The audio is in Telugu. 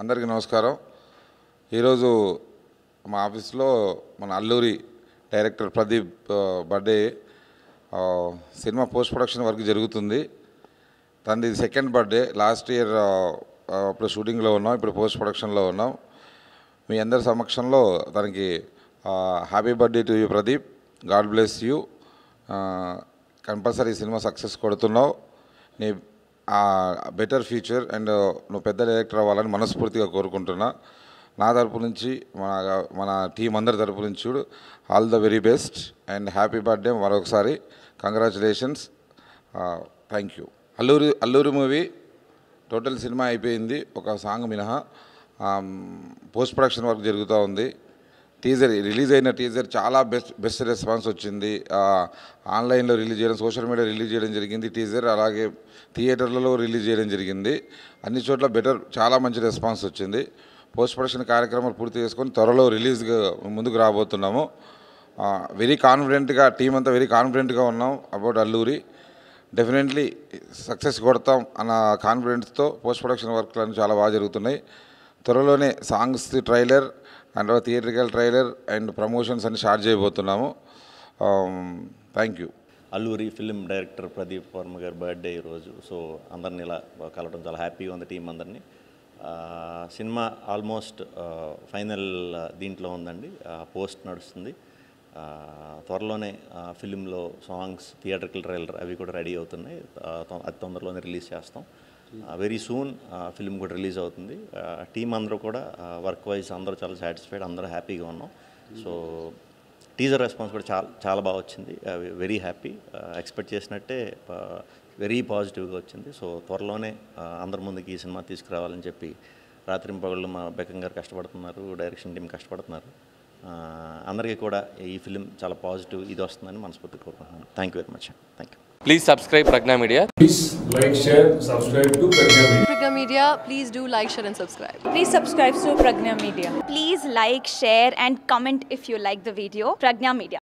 అందరికీ నమస్కారం ఈరోజు మా ఆఫీస్లో మన అల్లూరి డైరెక్టర్ ప్రదీప్ ఆ, బర్త్డే ఆ, సినిమా పోస్ట్ ప్రొడక్షన్ వర్క్ జరుగుతుంది తనది సెకండ్ బర్త్డే లాస్ట్ ఇయర్ ఆ, ఆ, అప్పుడు షూటింగ్లో ఉన్నాం ఇప్పుడు పోస్ట్ ప్రొడక్షన్లో ఉన్నాం మీ అందరి సమక్షంలో తనకి happy birthday to you Pradeep God bless you compulsory cinema success కొడుతున్నావు నీ బెటర్ ఫ్యూచర్ అండ్ నువ్వు పెద్ద డైరెక్టర్ అవ్వాలని మనస్ఫూర్తిగా కోరుకుంటున్నా నా తరపు నుంచి మన మన టీం అందరి తరపు నుంచి చూడు all the very best and happy birthday మరొకసారి congratulations thank you Alluri Alluri movie total cinema అయిపోయింది ఒక సాంగ్ మినహా పోస్ట్ ప్రొడక్షన్ వర్క్ జరుగుతూ ఉంది టీజర్ రిలీజ్ అయిన టీజర్ చాలా బెస్ట్ బెస్ట్ రెస్పాన్స్ వచ్చింది ఆ, ఆన్లైన్లో రిలీజ్ చేయడం సోషల్ మీడియా రిలీజ్ చేయడం జరిగింది టీజర్ అలాగే థియేటర్లలో రిలీజ్ చేయడం జరిగింది అన్ని చోట్ల బెటర్ చాలా మంచి రెస్పాన్స్ వచ్చింది పోస్ట్ ప్రొడక్షన్ కార్యక్రమాలు పూర్తి చేసుకొని త్వరలో రిలీజ్గా ముందుకు రాబోతున్నాము వెరీ కాన్ఫిడెంట్గా టీం అంతా వెరీ కాన్ఫిడెంట్గా ఉన్నాం అబౌట్ అల్లూరి డెఫినెట్లీ సక్సెస్ కొడతాం అన్న కాన్ఫిడెన్స్తో పోస్ట్ ప్రొడక్షన్ వర్క్లు చాలా బాగా జరుగుతున్నాయి త్వరలోనే songs trailer and theatrical trailer and promotions అన్ని స్టార్ట్ చేయబోతున్నాము thank you Alluri film director Pradeep Varma గారి బర్త్డే ఈరోజు సో అందరిని ఇలా కలవడం చాలా హ్యాపీగా ఉంది టీం అందరినీ ఆ, సినిమా ఆల్మోస్ట్ ఫైనల్ దీంట్లో ఉందండి పోస్ట్ నడుస్తుంది ఆ, త్వరలోనే ఫిలింలో సాంగ్స్ థియేటర్కల్ ట్రైలర్ అవి కూడా రెడీ అవుతున్నాయి ఆ, తొ- అతి తొందరలోనే రిలీజ్ చేస్తాం వెరీ సూన్ ఫిలిం కూడా రిలీజ్ అవుతుంది టీం అందరూ కూడా వర్క్ వైజ్ అందరూ చాలా సాటిస్ఫైడ్ అందరూ హ్యాపీగా ఉన్నాం సో టీజర్ రెస్పాన్స్ కూడా చాలా చాలా బాగా వచ్చింది వెరీ హ్యాపీ ఎక్స్పెక్ట్ చేసినట్టే వెరీ పాజిటివ్గా వచ్చింది సో త్వరలోనే ఆ, అందరి ముందుకి ఈ సినిమా తీసుకురావాలని చెప్పి రాత్రింపగళ్ళు మా బెక్కం గారు కష్టపడుతున్నారు డైరెక్షన్ టీం కష్టపడుతున్నారు ఆ, అందరికీ కూడా ఈ ఫిలిం చాలా పాజిటివ్ ఇది వస్తుందని మనస్ఫూర్తి కోరుకుంటున్నాను thank you very much thank you Please subscribe Pragna Media. Please like, share, subscribe to Pragya Media. Pragya Media, please do like, share, and subscribe. Please subscribe to Pragna Media. Please like, share, and comment if you like the video. Pragna Media.